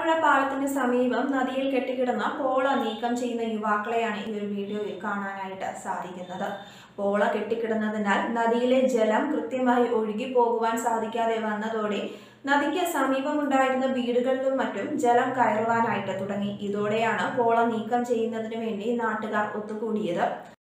കാരാപ്പുഴ പാലത്തിന് സമീപം നദിയിൽ കെട്ടിക്കിടന്ന പോള നീക്കം ചെയ്യുന്ന യുവാക്കളെയാണ് ഈ ഒരു വീഡിയോയിൽ കാണാനായിട്ട് സാധിക്കുന്നത് പോള കെട്ടിക്കിടന്നതിനാൽ നദിയിലെ ജലം കൃത്യമായി ഒഴുകി പോകുവാൻ സാധിക്കാതെ വന്നതോടെ നദിക്ക് സമീപമുണ്ടായിരുന്ന വീടുകളിലും മറ്റും ജലം കയറുവാനായിട്ട് തുടങ്ങി ഇതോടെയാണ് പോള നീക്കം ചെയ്യുന്നതിന് വേണ്ടി നാട്ടുകാർ ഒത്തുകൂടിയത്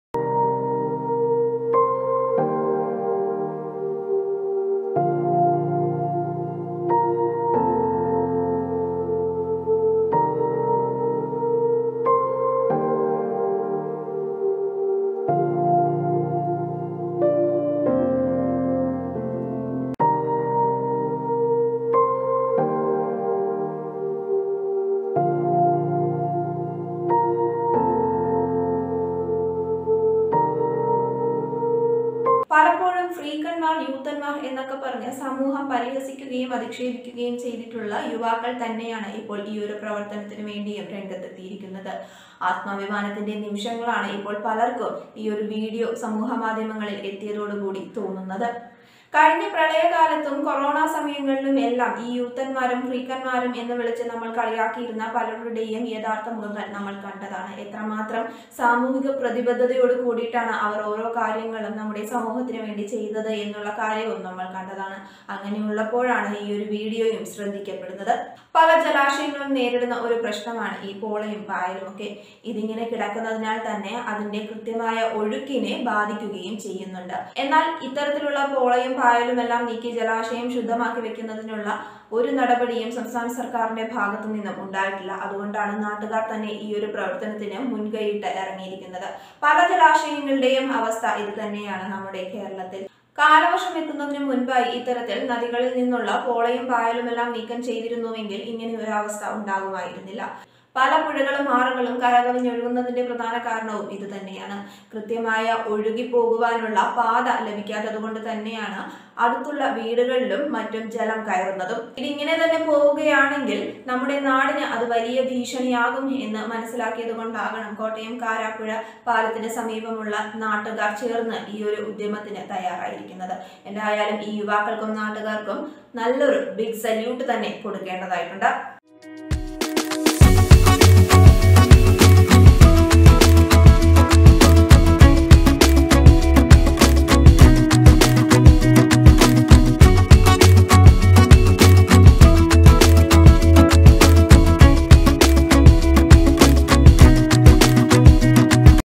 പലപ്പോഴും ഫ്രീക്കന്മാർ യൂത്തന്മാർ എന്നൊക്കെ പറഞ്ഞ് സമൂഹം പരിഹസിക്കുകയും അധിക്ഷേപിക്കുകയും ചെയ്തിട്ടുള്ള യുവാക്കൾ തന്നെയാണ് ഇപ്പോൾ ഈ ഒരു പ്രവർത്തനത്തിന് വേണ്ടിയും രംഗത്തെത്തിയിരിക്കുന്നത് ആത്മാഭിമാനത്തിന്റെ നിമിഷങ്ങളാണ് ഇപ്പോൾ പലർക്കും ഈ ഒരു വീഡിയോ സമൂഹ മാധ്യമങ്ങളിൽ എത്തിയതോടുകൂടി തോന്നുന്നത് കഴിഞ്ഞ പ്രളയകാലത്തും കൊറോണ സമയങ്ങളിലും എല്ലാം ഈ യൂത്തന്മാരും ഫ്രീക്കന്മാരും എന്ന് വിളിച്ച് നമ്മൾ കളിയാക്കിയിരുന്ന പലരുടെയും യഥാർത്ഥ മുഖങ്ങൾ നമ്മൾ കണ്ടതാണ് എത്രമാത്രം സാമൂഹിക പ്രതിബദ്ധതയോട് കൂടിയിട്ടാണ് അവർ ഓരോ കാര്യങ്ങളും നമ്മുടെ സമൂഹത്തിന് വേണ്ടി ചെയ്തത് എന്നുള്ള കാര്യവും നമ്മൾ കണ്ടതാണ് അങ്ങനെയുള്ളപ്പോഴാണ് ഈ ഒരു വീഡിയോയും ശ്രദ്ധിക്കപ്പെടുന്നത് പല ജലാശയങ്ങളും നേരിടുന്ന ഒരു പ്രശ്നമാണ് ഈ പോളയും പായലും ഒക്കെ ഇതിങ്ങനെ കിടക്കുന്നതിനാൽ തന്നെ അതിന്റെ കൃത്യമായ ഒഴുക്കിനെ ബാധിക്കുകയും ചെയ്യുന്നുണ്ട് എന്നാൽ ഇത്തരത്തിലുള്ള പോളയും പായലും എല്ലാം നീക്കി ജലാശയം ശുദ്ധമാക്കി വെക്കുന്നതിനുള്ള ഒരു നടപടിയും സംസ്ഥാന സർക്കാരിന്റെ ഭാഗത്തു നിന്നും ഉണ്ടായിട്ടില്ല അതുകൊണ്ടാണ് നാട്ടുകാർ തന്നെ ഈ ഒരു പ്രവർത്തനത്തിന് മുൻകൈയിട്ട് ഇറങ്ങിയിരിക്കുന്നത് പല ജലാശയങ്ങളുടെയും അവസ്ഥ ഇത് തന്നെയാണ് നമ്മുടെ കേരളത്തിൽ കാലവർഷം എത്തുന്നതിന് മുൻപായി ഇത്തരത്തിൽ നദികളിൽ നിന്നുള്ള പോളയും പായലും എല്ലാം നീക്കം ചെയ്തിരുന്നുവെങ്കിൽ ഇങ്ങനെ ഒരു അവസ്ഥ ഉണ്ടാകുമായിരുന്നില്ല പല പുഴകളും ആറുകളും കരകവിഞ്ഞൊഴുകുന്നതിന്റെ പ്രധാന കാരണവും ഇത് തന്നെയാണ് കൃത്യമായ ഒഴുകി പോകുവാനുള്ള പാത ലഭിക്കാത്തത് കൊണ്ട് തന്നെയാണ് അടുത്തുള്ള വീടുകളിലും മറ്റും ജലം കയറുന്നതും ഇതിങ്ങനെ തന്നെ പോവുകയാണെങ്കിൽ നമ്മുടെ നാടിന് അത് വലിയ ഭീഷണിയാകും എന്ന് മനസ്സിലാക്കിയത് കൊണ്ടാകണം കോട്ടയം കാരാപ്പുഴ പാലത്തിന് സമീപമുള്ള നാട്ടുകാർ ചേർന്ന് ഈ ഒരു ഉദ്യമത്തിന് തയ്യാറായിരിക്കുന്നത് എന്തായാലും ഈ യുവാക്കൾക്കും നാട്ടുകാർക്കും നല്ലൊരു ബിഗ് സല്യൂട്ട് തന്നെ കൊടുക്കേണ്ടതായിട്ടുണ്ട്